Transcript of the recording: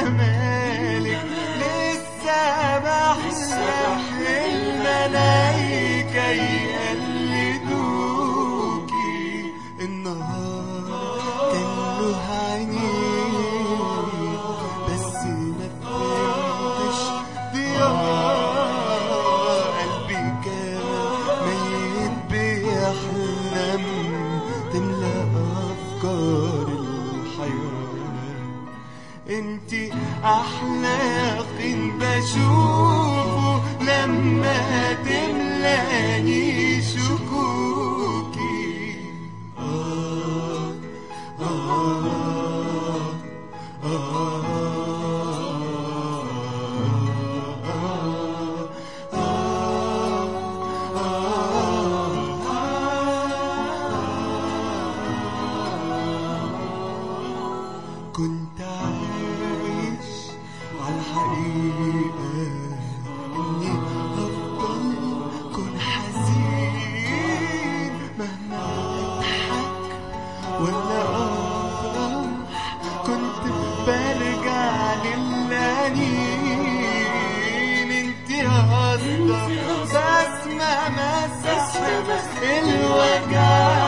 جمالك لسه بحلم الملايكة يقلدوكي النهار كان له عينين بس ما فهمتش ضياء قلبي كان ميت بيحلم تملى أفكار الحياة انتي احلى يقين بشوفه لما تملاني شكوكي آه آه آه كنت عايش على الحقيقة إني هفضل كون حزين مهما أضحك ولا أفرح كنت برجع للأنين انتي قصدك بسمة مسحة الوجع